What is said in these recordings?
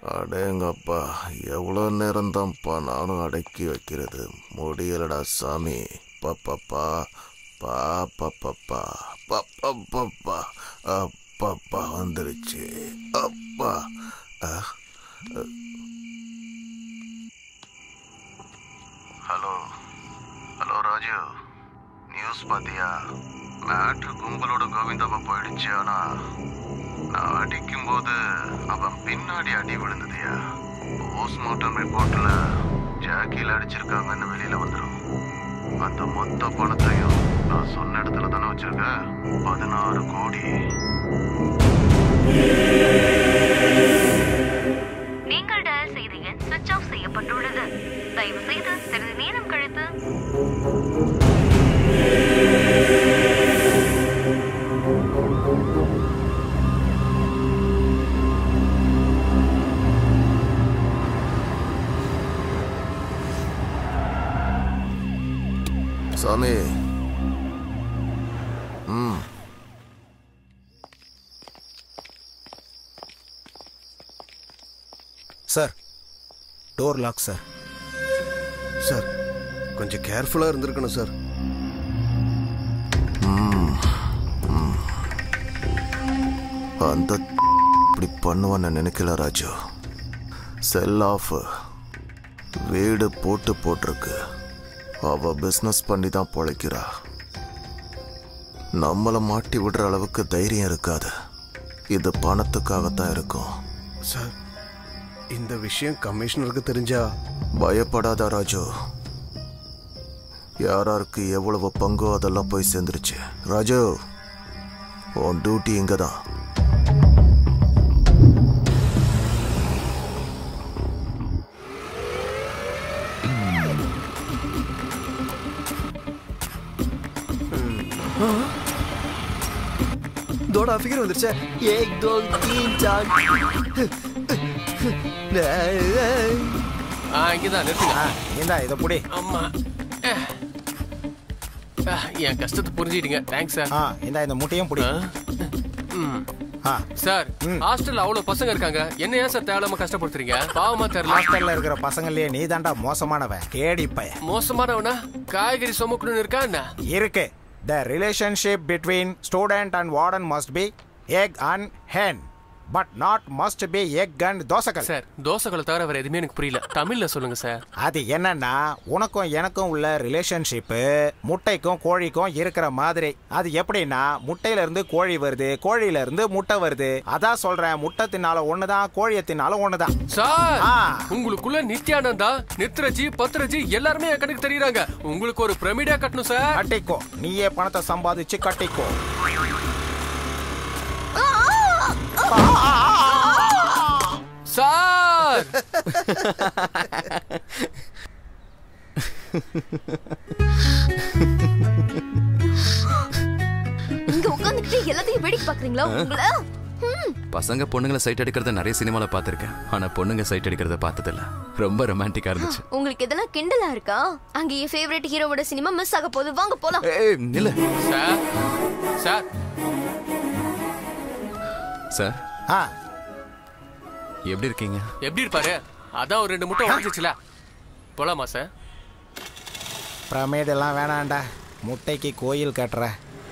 அடேங்கப்பா எவ்வளோ நேரம்தான்ப்பா நானும் அடக்கி வைக்கிறது முடியலடா சாமி பப்பப்பா பா பப்பப்பா பப்பப்பப்பா அப்பப்பா வந்துருச்சு அப்பா அஹ், அஹ். ஹலோ ஹலோ ராஜு நியூஸ் பாத்தியா மேட்ரு கும்பலோட கோவிந்தாவை போயிடுச்சு ஆனா நான் அடிக்கும்போது அவன் பின்னாடி அடி விழுந்ததுயா போஸ்ட்மார்ட்டம் ரிப்போர்ட்ல ஜாக்கியில் அடிச்சிருக்காங்கன்னு வெளியில வந்துடும் அந்த மொத்த பணத்தையும் நான் சொன்ன இடத்துல தானே வச்சிருக்கேன் பதினாறு கோடி நீங்கள் டயல் செய்த எண் சுவிட்ச் ஆஃப் செய்யப்பட்டுள்ளது தயவு செய்து சிறிது நேரம் கழித்து சாமி ம் sir door lock sir sir கொஞ்சம் கேர்ஃபுல்லாக இருந்திருக்கணும் சார் அந்த இப்படி பண்ணுவான்னு நினைக்கல ராஜு செல் ஆஃப் வீடு போட்டு போட்டிருக்கு அவ பிஸ்னஸ் பண்ணி தான் பொழைக்கிறா நம்மளை மாட்டி விடுற அளவுக்கு தைரியம் இருக்காது இது பணத்துக்காகத்தான் இருக்கும் சார் இந்த விஷயம் கமிஷனருக்கு தெரிஞ்சா பயப்படாத ராஜு யாராருக்கு எவ்வளவு பங்கோ அதெல்லாம் போய் சேர்ந்துருச்சு ராஜு உன் டியூட்டி இங்க தான் தோடா ஃபிகர் வந்துருச்சே ஏக் தோ தீன் சார் ஆ இங்கதான் நிறுத்துங்க ஆ இந்தா இதை புடி ஆமா அஹ். அஹ், என் கஷ்டத்தை புரிஞ்சுக்கிட்டீங்க தேங்க்ஸ் சார் ஆ இந்தா இந்த முட்டையும் புடி ம். ஆ சார் ஹாஸ்டல்ல அவ்வளவு பசங்க இருக்காங்க என்ன ஏன் சார் தேவையில்லாம கஷ்டப்படுத்துறீங்க பாவமா தெரியல ஹாஸ்டல்ல இருக்கிற பசங்களையே நீ தாண்டா மோசமானவன் கேடி பைய மோசமானவனா காய்கறி சுமக்கணும்னு இருக்கா என்ன இருக்கு the relationship between student and warden must be egg and hen but not must be egg and தோசைகள் சார் தோசைகளை தவிர வேற எதுவுமே எனக்கு புரியல தமிழ்ல சொல்லுங்க சார் அது என்னன்னா உனக்கும் எனக்கும் உள்ள ரிலேஷன்ஷிப்பு முட்டைக்கும் கோழிக்கும் இருக்கிற மாதிரி அது எப்படின்னா முட்டையில இருந்து கோழி வருது கோழியில இருந்து முட்டை வருது அதான் சொல்றேன் முட்டை தின்னால ஒண்ணுதான் கோழியை தின்னால ஒண்ணுதான் சார் ஆ. உங்களுக்குள்ள நித்யானந்தா நித்ரஜி பத்ரஜி எல்லாருமே என் கணக்கு தெரியுறாங்க உங்களுக்கு ஒரு பிரமிடா கட்டணும் சார் கட்டிக்கோ நீயே பணத்தை சம்பாதிச்சு கட்டிக்கோ சார் இங்க உட்காந்துக்கிட்டு எல்லாத்தையும் வேடிக்கை பாக்குறீங்களா உங்களை ம், பசங்க பொண்ணுங்களை சைட் அடிக்கிறத நிறைய சினிமால பார்த்திருக்கேன் ஆனா பொண்ணுங்க சைட் அடிக்கிறத பார்த்ததில்ல ரொம்ப ரொமான்டிக்கா இருந்துச்சு உங்களுக்கு இதெல்லாம் கிண்டலா இருக்கா அங்க என் ஃபேவரட் ஹீரோவோட சினிமா மிஸ் ஆக போகுது வாங்க போலாம் ஏய் நில்ல சார் சார் சார் ஆ எப்படி இருக்கீங்க எப்படி இருப்பாரு அதான் ஒரு ரெண்டு முட்டை உடஞ்சிச்சுல போலாமா சார் பிரமேதெல்லாம் வேணாண்டா முட்டைக்கு கோயில் கட்டுற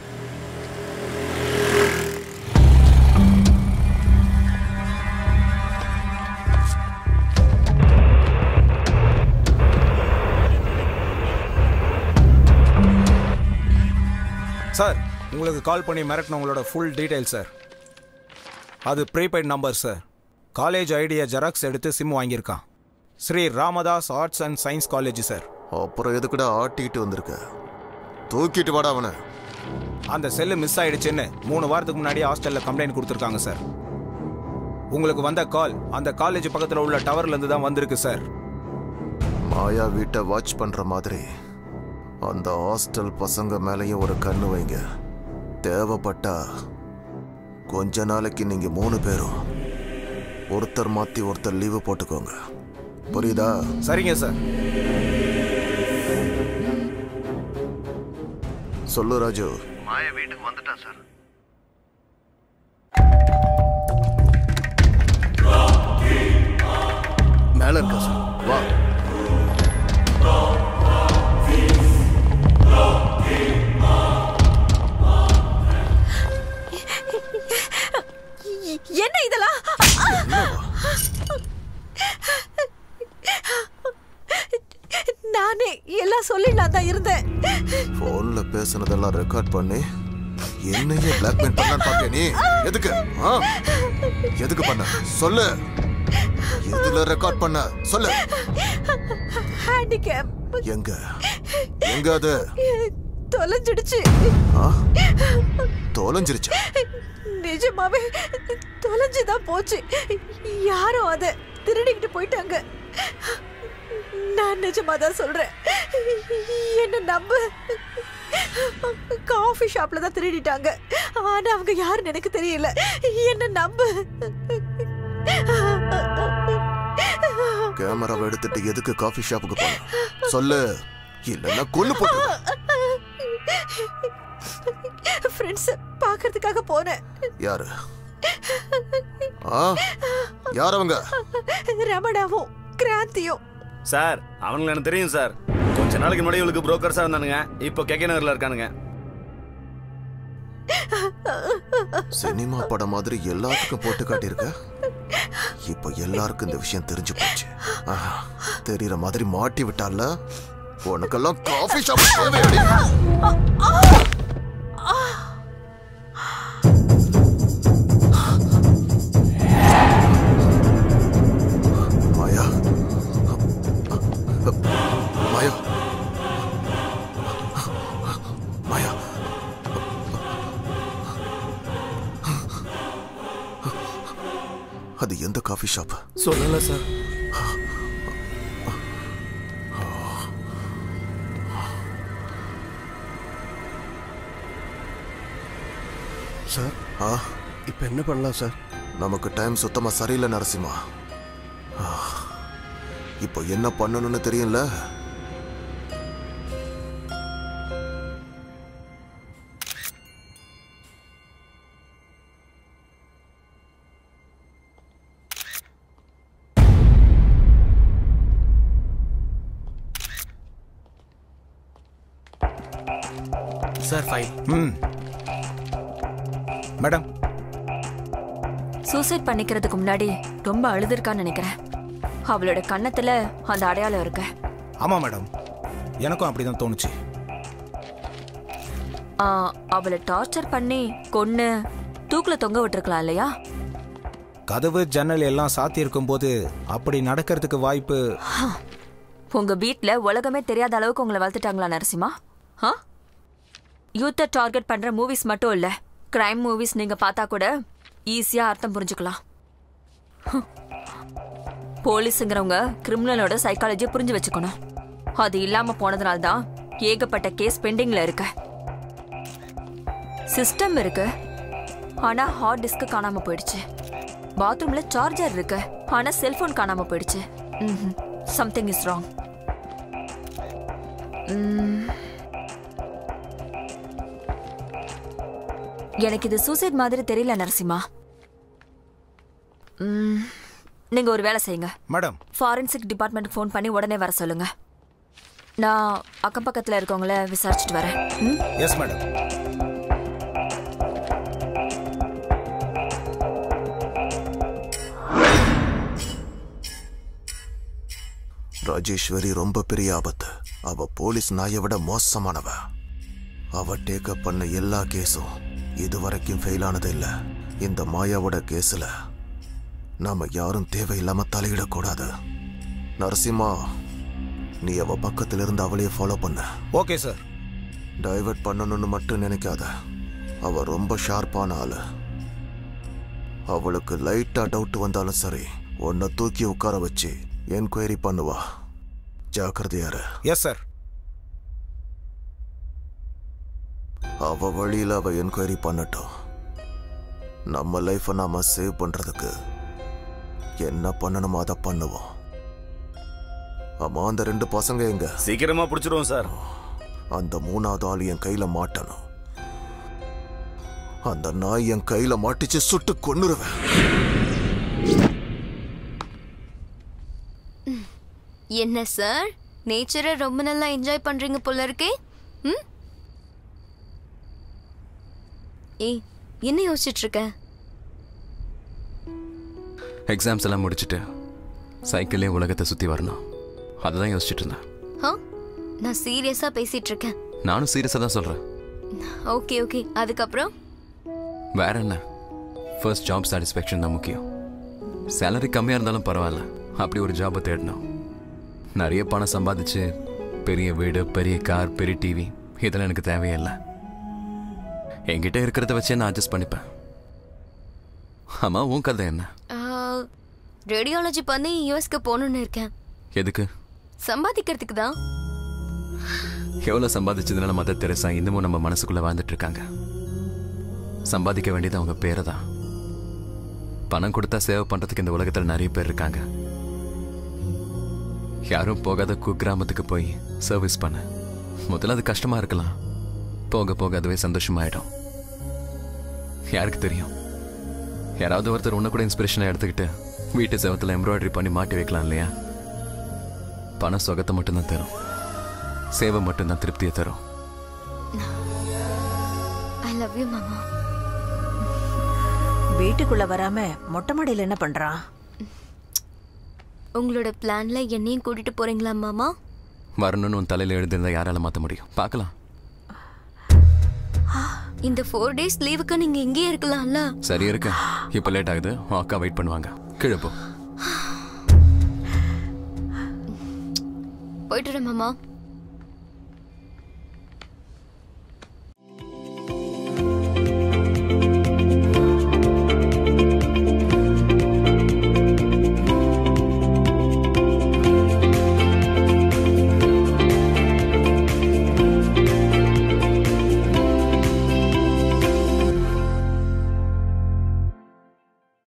சார் உங்களுக்கு கால் பண்ணி மிரட்டினவங்களோட ஃபுல் டீடைல் சார் அது ப்ரீபெய்ட் நம்பர் சார் காலேஜ் ஐடியை ஜெராக்ஸ் எடுத்து சிம் வாங்கியிருக்கான் Shri Ramadas arts and science college sir அப்புறம் எதுக்குடா ஆட்டிக்கிட்டு வந்திருக்க தூக்கிட்டு வாடா அவனை அந்த செல்லு மிஸ் ஆயிடுச்சுன்னு மூணு வாரத்துக்கு முன்னாடி ஹாஸ்டல்ல கம்ப்ளைண்ட் கொடுத்துருக்காங்க சார் உங்களுக்கு வந்த கால் அந்த காலேஜ் பக்கத்தில் உள்ள டவர்ல இருந்து தான் வந்திருக்கு சார் மாயா வீட்டை வாட்ச் பண்ற மாதிரி அந்த ஹாஸ்டல் பசங்க மேலேயும் ஒரு கண்ணு வைங்க தேவைப்பட்டா கொஞ்ச நாளைக்கு நீங்க மூணு பேரும் ஒருத்தர் மாத்தி ஒருத்தர் லீவு போட்டுக்கோங்க புரியுதா சரிங்க சார் சொல்லு ராஜு மாயா வீட்டுக்கு வந்துட்டா சார் இருக்கா சார் வா என்ன இதெல்லாம் நானே எல்லாம் சொல்லிடலாம் தான் இருந்தேன் போன்ல பேசுனதெல்லாம் ரெக்கார்ட் பண்ணி என்னையே பிளாக்மெயில் பண்ணலான்னு பாப்பியா நீ எதுக்கு ஆ? எதுக்கு பண்ண சொல்லு எதுல ரெக்கார்ட் பண்ண சொல்லு ஹேண்டிகேப் எங்க எங்க அது தொலைஞ்சிடுச்சு ஆ? தொலைஞ்சிருச்சா நிஜமாவே தொலைஞ்சுதான் போச்சு யாரும் அதை திருடிக்கிட்டு போயிட்டாங்க நான் நிஜமா தான் சொல்றேன் என்ன நம்ப காஃபி ஷாப்ல தான் திருடிட்டாங்க ஆனா அவங்க யாருன்னு எனக்கு தெரியல என்ன நம்பு கேமராவை எடுத்துட்டு எதுக்கு காஃபி ஷாப்புக்கு போன சொல்லு இல்லைன்னா கொல்லு போட்டு ஃப்ரெண்ட்ஸ் பார்க்கறதுக்காக போனேன் யாரு ஆ யார் அவங்க ரமணாவும் கிராந்தியும் சார் அவனுங்க எனக்கு தெரியும் சார் கொஞ்ச நாளைக்கு முன்னாடி இவளுக்கு புரோக்கர்ஸா இருந்தானுங்க இப்போ கெகே நகர்ல இருக்கானுங்க சினிமா படம் மாதிரி எல்லாத்துக்கும் போட்டு காட்டியிருக்க இப்போ எல்லாருக்கும் இந்த விஷயம் தெரிஞ்சு போச்சு ஆஹா, தெரியற மாதிரி மாட்டி விட்டால உனக்கெல்லாம் காஃபி ஷாப் தேவையாடி மாயா மாயா மாயா அது எந்த காஃபி ஷாப் சொல்லல சார் சார் ஆ இப்போ என்ன பண்ணலாம் சார் நமக்கு டைம் சுத்தமா சரியில்லை நரசிம்மா ஆ, இப்போ என்ன பண்ணணும்னு தெரியல சார் ஃபைன் ம் மேடம் சூசைட் பண்ணிக்கிறதுக்கு முன்னாடி ரொம்ப அழுதுருக்கான்னு நினைக்கிறேன் அவளோட கன்னத்துல அந்த அடையாளம் இருக்கு ஆமாம் மேடம் எனக்கும் அப்படிதான் தோணுச்சு ஆ, அவளை டார்ச்சர் பண்ணி கொன்னு தூக்குல தொங்க விட்டுருக்கலாம் இல்லையா கதவு ஜன்னல் எல்லாம் சாத்தி இருக்கும்போது அப்படி நடக்கிறதுக்கு வாய்ப்பு உங்க வீட்ல உலகமே தெரியாத அளவுக்கு உங்களை வளர்த்துட்டாங்களா நரசிம்மா ஆ யூத்தை டார்கெட் பண்ற மூவிஸ் மட்டும் இல்ல கிரைம் மூவிஸ் நீங்க பார்த்தா கூட ஈஸியா அர்த்தம் புரிஞ்சுக்கலாம் ஹம். போலீஸுங்கிறவங்க கிரிமினலோட சைக்காலஜியை புரிஞ்சு வச்சுக்கணும் அது இல்லாம போனதுனால தான் ஏகப்பட்ட கேஸ் பெண்டிங்ல இருக்கு சிஸ்டம் இருக்கு ஆனா ஹார்ட் டிஸ்க் காணாம போயிடுச்சு பாத்ரூம்ல சார்ஜர் இருக்கு ஆனா செல்போன் காணாம போயிடுச்சு சம்திங் இஸ் ராங் எனக்கு இது சூசைட் மாதிரி தெரியல நரசிம்மா ம், நீங்க ஒரு வேலை செய்யுங்க மேடம் ஃபாரன்சிக் டிபார்ட்மெண்ட்டுக்கு ஃபோன் பண்ணி உடனே வர சொல்லுங்க நான் அக்கம் பக்கத்துல இருக்கவங்கள விசாரிச்சுட்டு வரேன் ம்? எஸ் மேடம் ராஜேஸ்வரி ரொம்ப பெரிய ஆபத்து அவ போலீஸ் நாயை விட மோசமானவ அவ டேக்கப் பண்ண எல்லா கேஸும் இதுவரைக்கும் ஃபெயில் ஆனது இல்ல இந்த மாயாவோட கேஸ்ல நாம யாரும் தேவையில்லாம தலையிடக்கூடாது நரசிம்மா நீ அவ பக்கத்துல இருந்து அவளையே ஃபாலோ பண்ண ஓகே சார் டைவர்ட் பண்ணணும்னு மட்டும் நினைக்காத அவ ரொம்ப ஷார்ப்பான ஆளு அவளுக்கு லைட்டா டவுட் வந்தாலும் சரி உன்னை தூக்கி உட்கார வச்சு என்கொயரி பண்ணுவா ஜாக்கிரதையாரு எஸ் சார் அவ வழியில அவ என்கொயரி பண்ணட்டும் நம்ம லைஃபை நாம சேவ் பண்றதுக்கு என்ன பண்ணணுமோ அதை பண்ணுவோம் ஆமா அந்த ரெண்டு பசங்க எங்க சீக்கிரமா பிடிச்சிருவோம் சார் அந்த மூணாவது ஆள் என் கையில மாட்டணும் அந்த நாய் என் கையில மாட்டிச்சு சுட்டு கொன்னுருவேன் என்ன சார் நேச்சரை ரொம்ப நல்லா என்ஜாய் பண்றீங்க போல இருக்கே ம் ஏய் என்ன யோசிச்சுட்டு இருக்க எக்ஸாம்ஸ் எல்லாம் முடிச்சுட்டு சைக்கிளே உலகத்தை சுற்றி வரணும் அதை தான் யோசிச்சுட்டு இருந்தேன் ஆ நான் சீரியஸா பேசிட்டு இருக்கேன் நானும் சீரியஸாக தான் சொல்கிறேன் ஓகே ஓகே அதுக்கப்புறம் வேற என்ன ஃபர்ஸ்ட் ஜாப் சாட்டிஸ்ஃபேக்ஷன் தான் முக்கியம் சேலரி கம்மியாக இருந்தாலும் பரவாயில்ல அப்படி ஒரு ஜாபை தேடணும் நிறைய பணம் சம்பாதிச்சு பெரிய வீடு பெரிய கார் பெரிய டிவி இதெல்லாம் எனக்கு தேவையே இல்லை என்கிட்ட இருக்கிறத வச்சே நான் அட்ஜஸ்ட் பண்ணிப்பேன் ஆமாம் உன் கதை என்ன ரேடியாலஜி பண்ணி யூஎஸ்க்கு போகணும்னு இருக்கேன் எதுக்கு சம்பாதிக்கிறதுக்கு தான் எவ்வளோ சம்பாதிச்சதுனால மத தெரசா இன்னமும் நம்ம மனசுக்குள்ளே வாழ்ந்துட்டு இருக்காங்க சம்பாதிக்க வேண்டியது அவங்க பேரை தான் பணம் கொடுத்தா சேவை பண்ணுறதுக்கு இந்த உலகத்தில் நிறைய பேர் இருக்காங்க யாரும் போகாத குக்கிராமத்துக்கு போய் சர்வீஸ் பண்ண முதல்ல அது கஷ்டமா இருக்கலாம் போக போக அதுவே சந்தோஷமாயிடும் யாருக்கு தெரியும் யாராவது ஒருத்தர் உன்ன கூட இன்ஸ்பிரேஷனை எடுத்துக்கிட்டு வீட்டு செவத்தில் எம்ப்ராய்டரி பண்ணி மாட்டி வைக்கலாம் இல்லையா பணம் சுகத்தை மட்டும்தான் தரும் சேவை மட்டும்தான் திருப்தியை தரும் ஐ லவ் யூ மாமா வீட்டுக்குள்ள வராம மொட்டை மாடியில என்ன பண்றான் உங்களோட பிளான்ல என்னையும் கூட்டிட்டு போறீங்களா மாமா வரணும்னு உன் தலையில் எழுதிருந்தா யாரால மாற்ற முடியும் பார்க்கலாம் இந்த ஃபோர் டேஸ் லீவுக்கு நீங்க இங்கேயே இருக்கலாம்ல சரி இருக்கு இப்போ லேட் ஆகுது உன் அக்கா வெயிட் பண்ணுவாங்க கீழே போ போயிட்டு வரேன் மாமா